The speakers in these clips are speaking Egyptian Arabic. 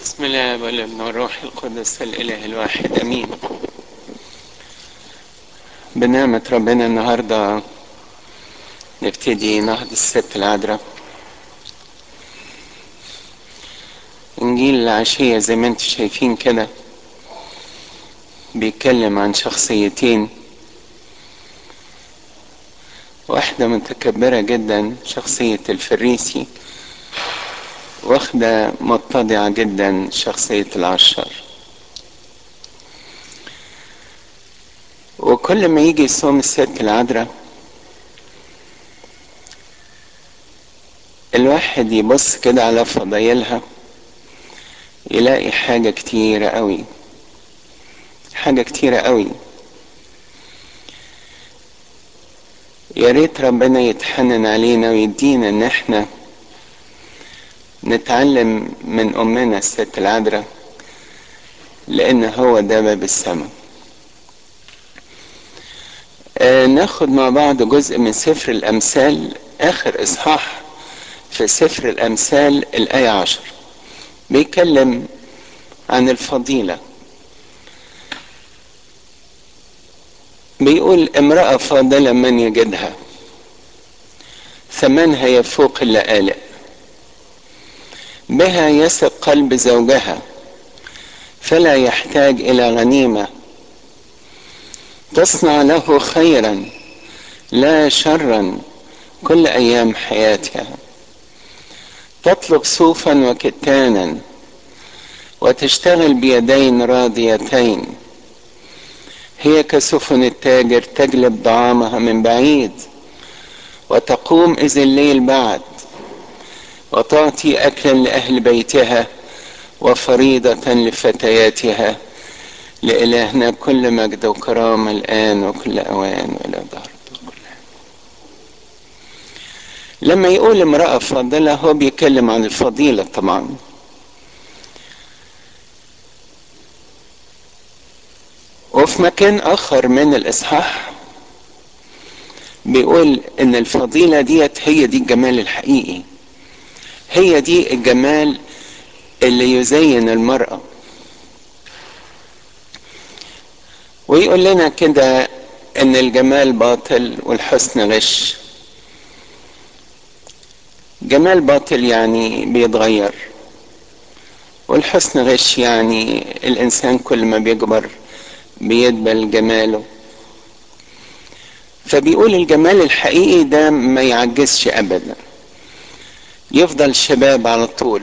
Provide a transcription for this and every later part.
بسم الله والابن والروح القدس الإله الواحد أمين بنعمة ربنا النهاردة نبتدي نهض الست العذراء إنجيل العشية زي ما انتم شايفين كده بيتكلم عن شخصيتين واحدة متكبرة جدا شخصية الفريسي واخدة متضعة جدا شخصية العشار وكل ما يجي صوم الست العذراء الواحد يبص كده على فضايلها يلاقي حاجة كتيرة قوي حاجة كتيرة قوي يا ريت ربنا يتحنن علينا ويدينا ان احنا نتعلم من امنا الست العذراء لان هو ده باب السماء آه ناخد مع بعض جزء من سفر الامثال اخر اصحاح في سفر الامثال الايه عشر بيتكلم عن الفضيله بيقول امرأة فاضلة من يجدها ثمنها يفوق اللآلئ بها يثق قلب زوجها فلا يحتاج إلى غنيمة تصنع له خيرا لا شرا كل أيام حياتها تطلب صوفا وكتانا وتشتغل بيدين راضيتين هي كسفن التاجر تجلب طعامها من بعيد وتقوم إذ الليل بعد وتعطي أكلا لأهل بيتها وفريضة لفتياتها لإلهنا كل مجد وكرامة الآن وكل أوان وإلى ظهر لما يقول امرأة فاضلة هو بيتكلم عن الفضيلة طبعا وفي مكان آخر من الإصحاح بيقول إن الفضيلة ديت هي دي الجمال الحقيقي هي دي الجمال اللي يزين المرأة ويقول لنا كده إن الجمال باطل والحسن غش جمال باطل يعني بيتغير والحسن غش يعني الإنسان كل ما بيكبر بيدبل جماله فبيقول الجمال الحقيقي ده ما يعجزش ابدا يفضل شباب على طول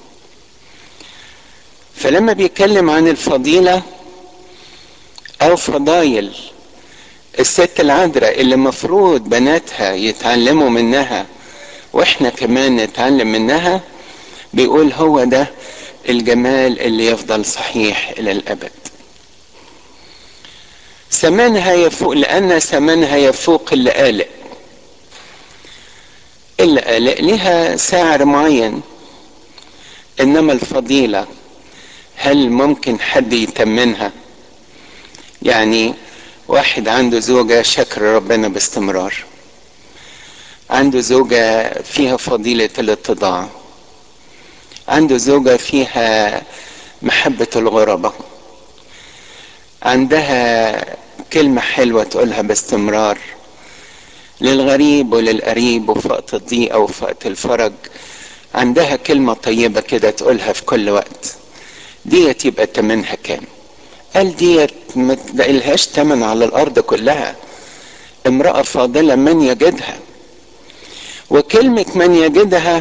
فلما بيتكلم عن الفضيله او فضايل الست العذراء اللي مفروض بناتها يتعلموا منها واحنا كمان نتعلم منها بيقول هو ده الجمال اللي يفضل صحيح الى الابد ثمنها يفوق لأن ثمنها يفوق اللآلئ اللآلئ لها سعر معين إنما الفضيلة هل ممكن حد يتمنها يعني واحد عنده زوجة شكر ربنا باستمرار عنده زوجة فيها فضيلة الاتضاع عنده زوجة فيها محبة الغرباء عندها كلمة حلوة تقولها باستمرار للغريب وللقريب وفي وقت الضيقة وفي وقت الفرج عندها كلمة طيبة كده تقولها في كل وقت ديت يبقى تمنها كام قال ديت ما تلاقيلهاش تمن على الأرض كلها امرأة فاضلة من يجدها وكلمة من يجدها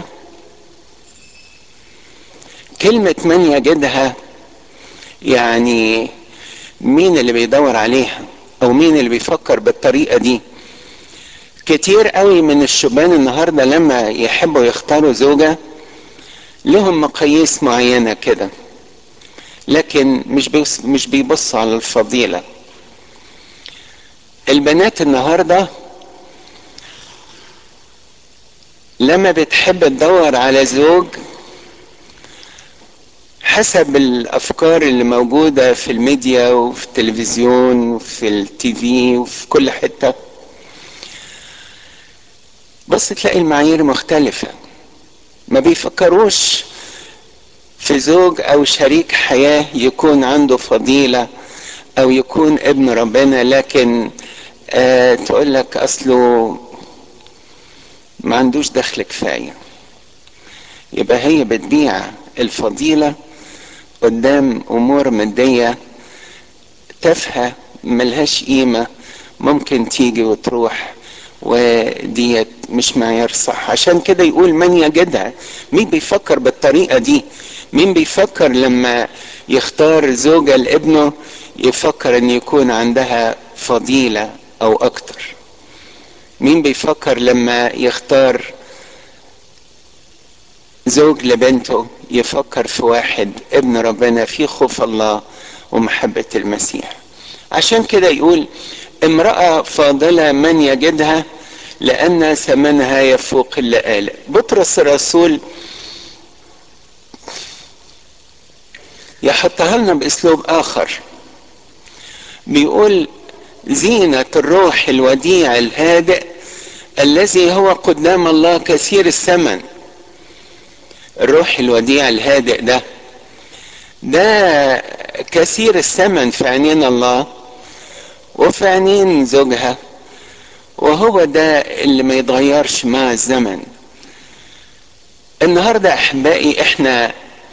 كلمة من يجدها يعني مين اللي بيدور عليها او مين اللي بيفكر بالطريقة دي كتير قوي من الشبان النهاردة لما يحبوا يختاروا زوجة لهم مقاييس معينة كده لكن مش بيبص مش بيبصوا على الفضيلة البنات النهاردة لما بتحب تدور على زوج حسب الافكار اللي موجوده في الميديا وفي التلفزيون وفي التي في وفي كل حته بس تلاقي المعايير مختلفه ما بيفكروش في زوج او شريك حياة يكون عنده فضيلة او يكون ابن ربنا لكن آه تقول لك اصله ما عندوش دخل كفاية يبقى هي بتبيع الفضيلة قدام امور مادية تافهة ملهاش قيمة ممكن تيجي وتروح وديت مش معيار صح عشان كده يقول من يجدها مين بيفكر بالطريقة دي مين بيفكر لما يختار زوجة لابنه يفكر ان يكون عندها فضيلة او اكتر مين بيفكر لما يختار زوج لبنته يفكر في واحد ابن ربنا فيه خوف الله ومحبة المسيح عشان كده يقول امرأة فاضلة من يجدها لأن ثمنها يفوق اللآلئ بطرس الرسول يحطها لنا بأسلوب آخر بيقول زينة الروح الوديع الهادئ الذي هو قدام الله كثير الثمن الروح الوديع الهادئ ده ده كثير الثمن في عينين الله وفي عينين زوجها وهو ده اللي ما يتغيرش مع الزمن النهارده احبائي احنا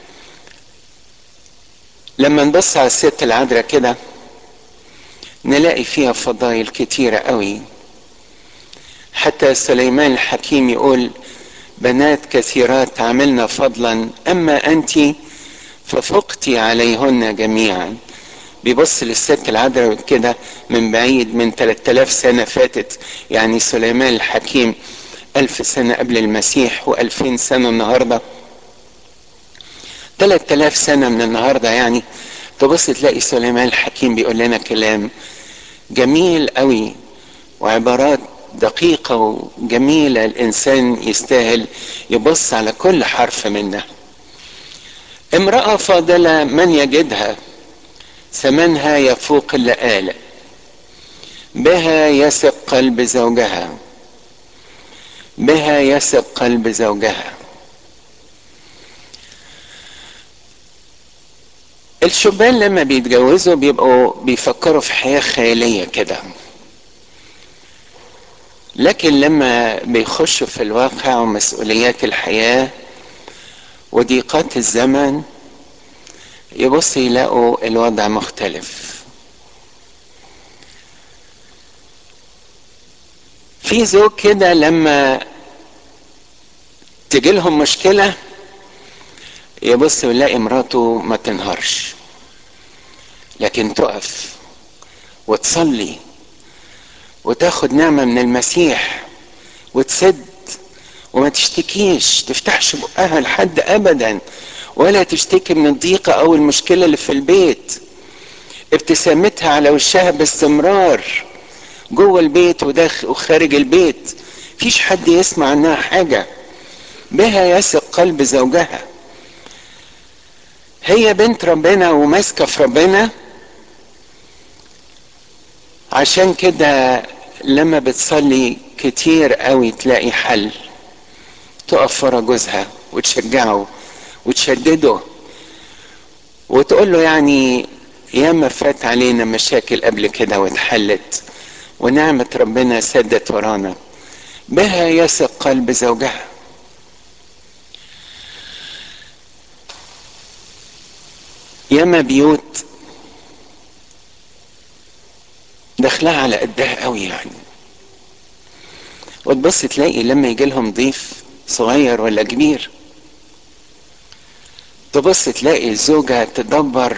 لما نبص على الست العذراء كده نلاقي فيها فضائل كتيرة قوي حتى سليمان الحكيم يقول بنات كثيرات عملنا فضلا اما انت ففقت عليهن جميعا بيبص للست العذراء كده من بعيد من 3000 سنة فاتت يعني سليمان الحكيم ألف سنة قبل المسيح وألفين سنة النهاردة 3000 سنة من النهاردة يعني تبص تلاقي سليمان الحكيم بيقول لنا كلام جميل قوي وعبارات دقيقة وجميلة الإنسان يستاهل يبص على كل حرف منها امرأة فاضلة من يجدها ثمنها يفوق اللآلئ بها يثق قلب زوجها بها يثق قلب زوجها الشبان لما بيتجوزوا بيبقوا بيفكروا في حياة خيالية كده لكن لما بيخشوا في الواقع ومسؤوليات الحياة وضيقات الزمن يبص يلاقوا الوضع مختلف في زوج كده لما تجي لهم مشكلة يبص ويلاقي مراته ما تنهارش لكن تقف وتصلي وتاخد نعمة من المسيح وتسد وما تشتكيش تفتحش بقها لحد ابدا ولا تشتكي من الضيقة او المشكلة اللي في البيت ابتسامتها على وشها باستمرار جوه البيت وداخل وخارج البيت فيش حد يسمع عنها حاجة بها يثق قلب زوجها هي بنت ربنا وماسكة في ربنا عشان كده لما بتصلي كتير قوي تلاقي حل تقف ورا جوزها وتشجعه وتشدده وتقول له يعني ياما فات علينا مشاكل قبل كده واتحلت ونعمة ربنا سدت ورانا بها يثق قلب زوجها ياما بيوت دخلها على قدها قوي يعني وتبص تلاقي لما يجي لهم ضيف صغير ولا كبير تبص تلاقي الزوجة تدبر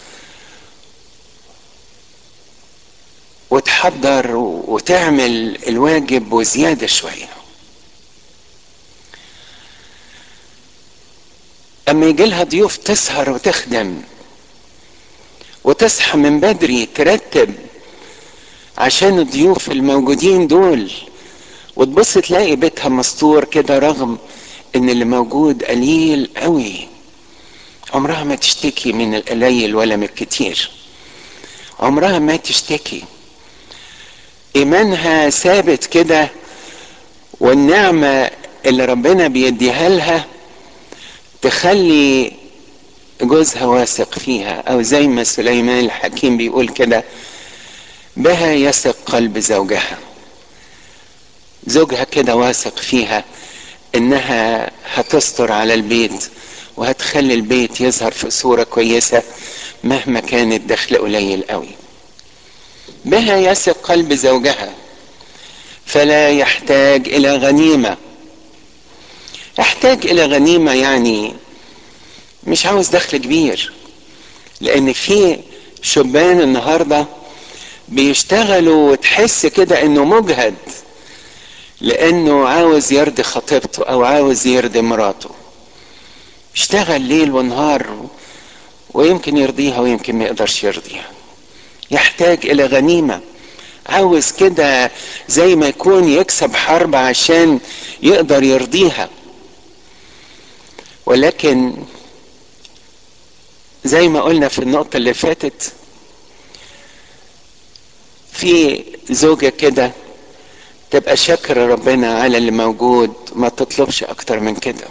وتحضر وتعمل الواجب وزيادة شوية أما يجي لها ضيوف تسهر وتخدم وتصحى من بدري ترتب عشان الضيوف الموجودين دول وتبص تلاقي بيتها مستور كده رغم ان اللي موجود قليل قوي عمرها ما تشتكي من القليل ولا من الكتير عمرها ما تشتكي ايمانها ثابت كده والنعمة اللي ربنا بيديها لها تخلي جوزها واثق فيها او زي ما سليمان الحكيم بيقول كده بها يثق قلب زوجها زوجها كده واثق فيها انها هتستر على البيت وهتخلي البيت يظهر في صورة كويسة مهما كان الدخل قليل قوي بها يثق قلب زوجها فلا يحتاج الى غنيمة يحتاج الى غنيمة يعني مش عاوز دخل كبير لان في شبان النهارده بيشتغلوا وتحس كده انه مجهد لانه عاوز يرضي خطيبته او عاوز يرضي مراته يشتغل ليل ونهار ويمكن يرضيها ويمكن ما يقدرش يرضيها يحتاج الى غنيمة عاوز كده زي ما يكون يكسب حرب عشان يقدر يرضيها ولكن زي ما قلنا في النقطة اللي فاتت في زوجة كده تبقى شاكرة ربنا على اللي موجود ما تطلبش أكتر من كده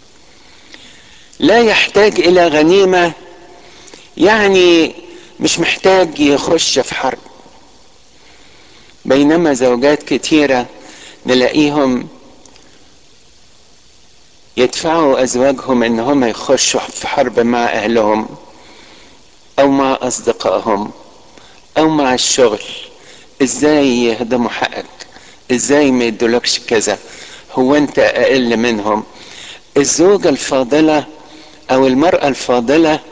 لا يحتاج إلى غنيمة يعني مش محتاج يخش في حرب بينما زوجات كتيرة نلاقيهم يدفعوا أزواجهم إن هم يخشوا في حرب مع أهلهم أو مع أصدقائهم أو مع الشغل إزاي يهدموا حقك إزاي ما يدولكش كذا هو أنت أقل منهم الزوجة الفاضلة أو المرأة الفاضلة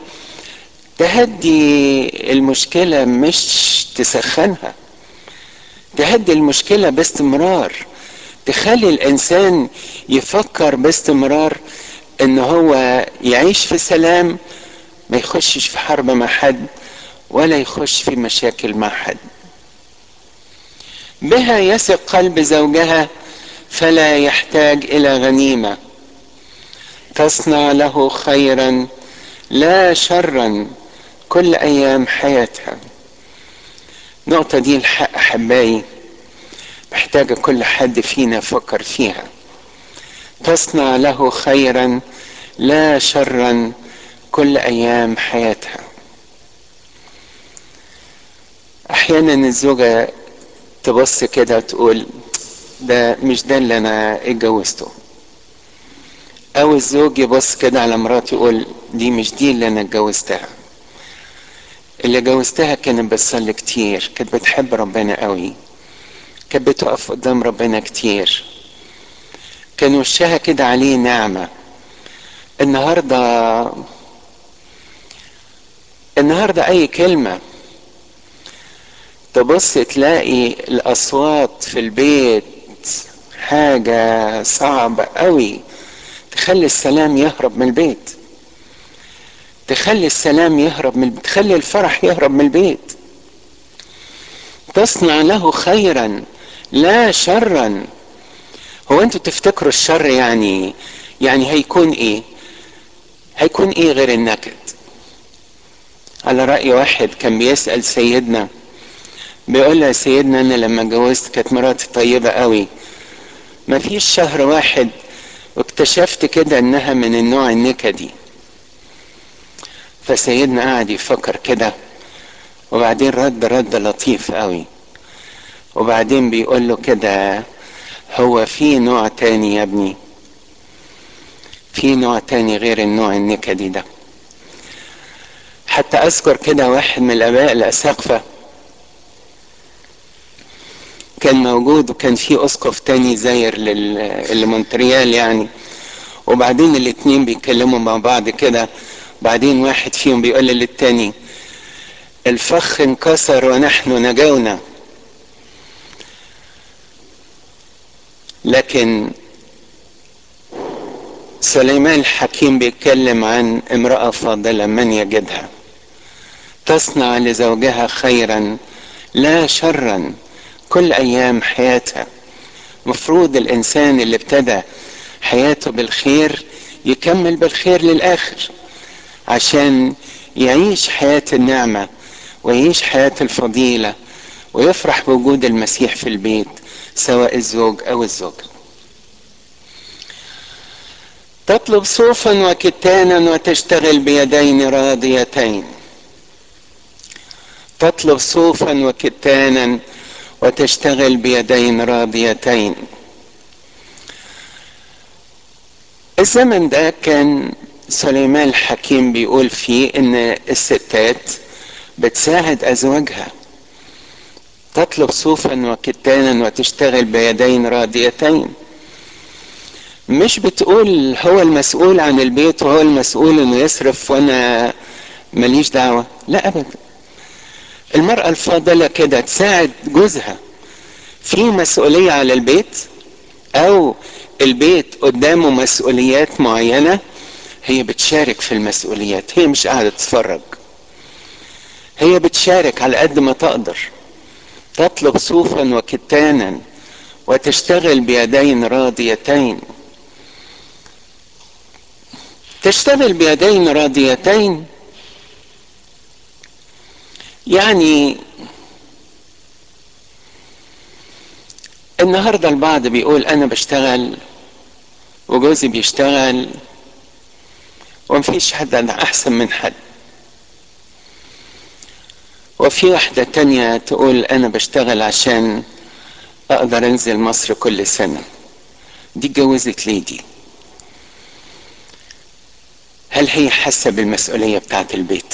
تهدي المشكلة مش تسخنها تهدي المشكلة باستمرار تخلي الإنسان يفكر باستمرار إن هو يعيش في سلام ما يخشش في حرب مع حد ولا يخش في مشاكل مع حد بها يثق قلب زوجها فلا يحتاج إلى غنيمة تصنع له خيرا لا شرا كل أيام حياتها النقطة دي الحق أحبائي محتاجة كل حد فينا يفكر فيها تصنع له خيرا لا شرا كل أيام حياتها أحيانا الزوجة تبص كده وتقول ده مش ده اللي أنا اتجوزته أو الزوج يبص كده على مراته يقول دي مش دي اللي أنا اتجوزتها اللي جوزتها كانت بتصلي كتير كانت بتحب ربنا قوي كانت بتقف قدام ربنا كتير كان وشها كده عليه نعمة النهاردة النهاردة أي كلمة تبص تلاقي الأصوات في البيت حاجة صعبة قوي تخلي السلام يهرب من البيت تخلي السلام يهرب من البيت تخلي الفرح يهرب من البيت تصنع له خيرا لا شرا هو انتوا تفتكروا الشر يعني يعني هيكون ايه هيكون ايه غير النكد على رأي واحد كان بيسأل سيدنا بيقول له سيدنا انا لما اتجوزت كانت مراتي طيبة قوي ما فيش شهر واحد واكتشفت كده انها من النوع النكدي فسيدنا قاعد يفكر كده وبعدين رد رد لطيف قوي وبعدين بيقول له كده هو في نوع تاني يا ابني في نوع تاني غير النوع النكدي ده حتى اذكر كده واحد من الاباء الاساقفه كان موجود وكان في اسقف تاني زاير لمونتريال يعني وبعدين الاتنين بيتكلموا مع بعض كده بعدين واحد فيهم بيقول للتاني الفخ انكسر ونحن نجونا لكن سليمان الحكيم بيتكلم عن امرأة فاضلة من يجدها تصنع لزوجها خيرا لا شرا كل ايام حياتها مفروض الانسان اللي ابتدى حياته بالخير يكمل بالخير للاخر عشان يعيش حياة النعمة ويعيش حياة الفضيلة ويفرح بوجود المسيح في البيت سواء الزوج او الزوجة تطلب صوفا وكتانا وتشتغل بيدين راضيتين تطلب صوفا وكتانا وتشتغل بيدين راضيتين الزمن ده كان سليمان الحكيم بيقول فيه ان الستات بتساعد ازواجها تطلب صوفا وكتانا وتشتغل بيدين راضيتين مش بتقول هو المسؤول عن البيت وهو المسؤول انه يصرف وانا ماليش دعوة لا ابدا المرأة الفاضلة كده تساعد جوزها في مسؤولية على البيت او البيت قدامه مسؤوليات معينة هي بتشارك في المسؤوليات هي مش قاعدة تتفرج هي بتشارك على قد ما تقدر تطلب صوفا وكتانا وتشتغل بيدين راضيتين تشتغل بيدين راضيتين يعني النهارده البعض بيقول انا بشتغل وجوزي بيشتغل ومفيش حد انا احسن من حد وفي واحدة تانية تقول انا بشتغل عشان اقدر انزل مصر كل سنة دي اتجوزت ليه دي هل هي حاسة بالمسؤولية بتاعت البيت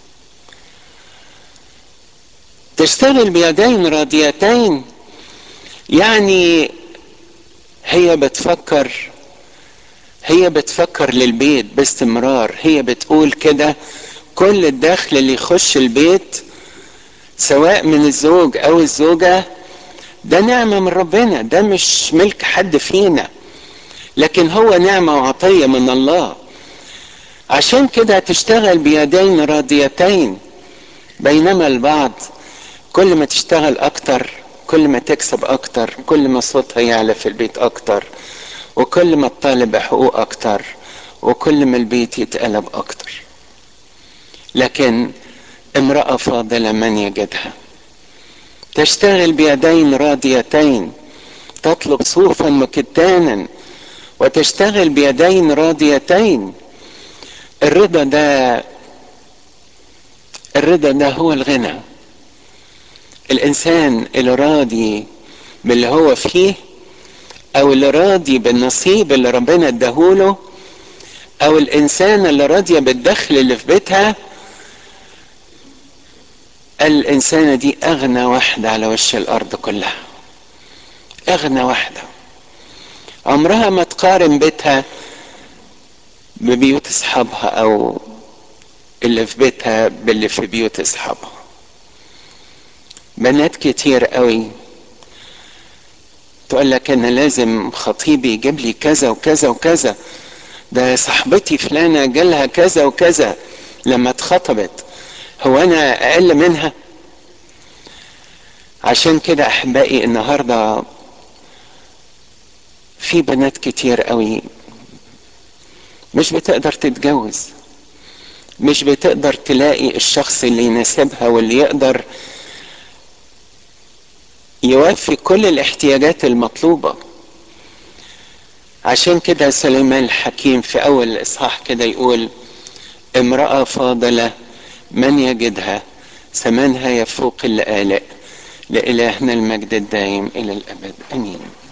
تشتغل بيدين راضيتين يعني هي بتفكر هي بتفكر للبيت باستمرار هي بتقول كده كل الدخل اللي يخش البيت سواء من الزوج او الزوجة ده نعمة من ربنا ده مش ملك حد فينا لكن هو نعمة وعطية من الله عشان كده تشتغل بيدين راضيتين بينما البعض كل ما تشتغل اكتر كل ما تكسب اكتر كل ما صوتها يعلى في البيت اكتر وكل ما تطالب بحقوق اكتر وكل ما البيت يتقلب اكتر لكن امرأة فاضلة من يجدها تشتغل بيدين راضيتين تطلب صوفا وكتانا وتشتغل بيدين راضيتين الرضا ده الرضا ده هو الغنى الانسان اللي راضي باللي هو فيه او اللي راضي بالنصيب اللي ربنا اداهوله او الانسان اللي راضيه بالدخل اللي في بيتها الانسانه دي اغنى واحده على وش الارض كلها اغنى واحده عمرها ما تقارن بيتها ببيوت اصحابها او اللي في بيتها باللي في بيوت اصحابها بنات كتير قوي تقول لك انا لازم خطيبي يجيب لي كذا وكذا وكذا ده صاحبتي فلانه جالها كذا وكذا لما اتخطبت هو انا اقل منها عشان كده احبائي النهارده في بنات كتير قوي مش بتقدر تتجوز مش بتقدر تلاقي الشخص اللي يناسبها واللي يقدر يوفي كل الاحتياجات المطلوبة عشان كده سليمان الحكيم في أول الإصحاح كده يقول امرأة فاضلة من يجدها ثمنها يفوق اللآلئ لإلهنا المجد الدائم إلى الأبد آمين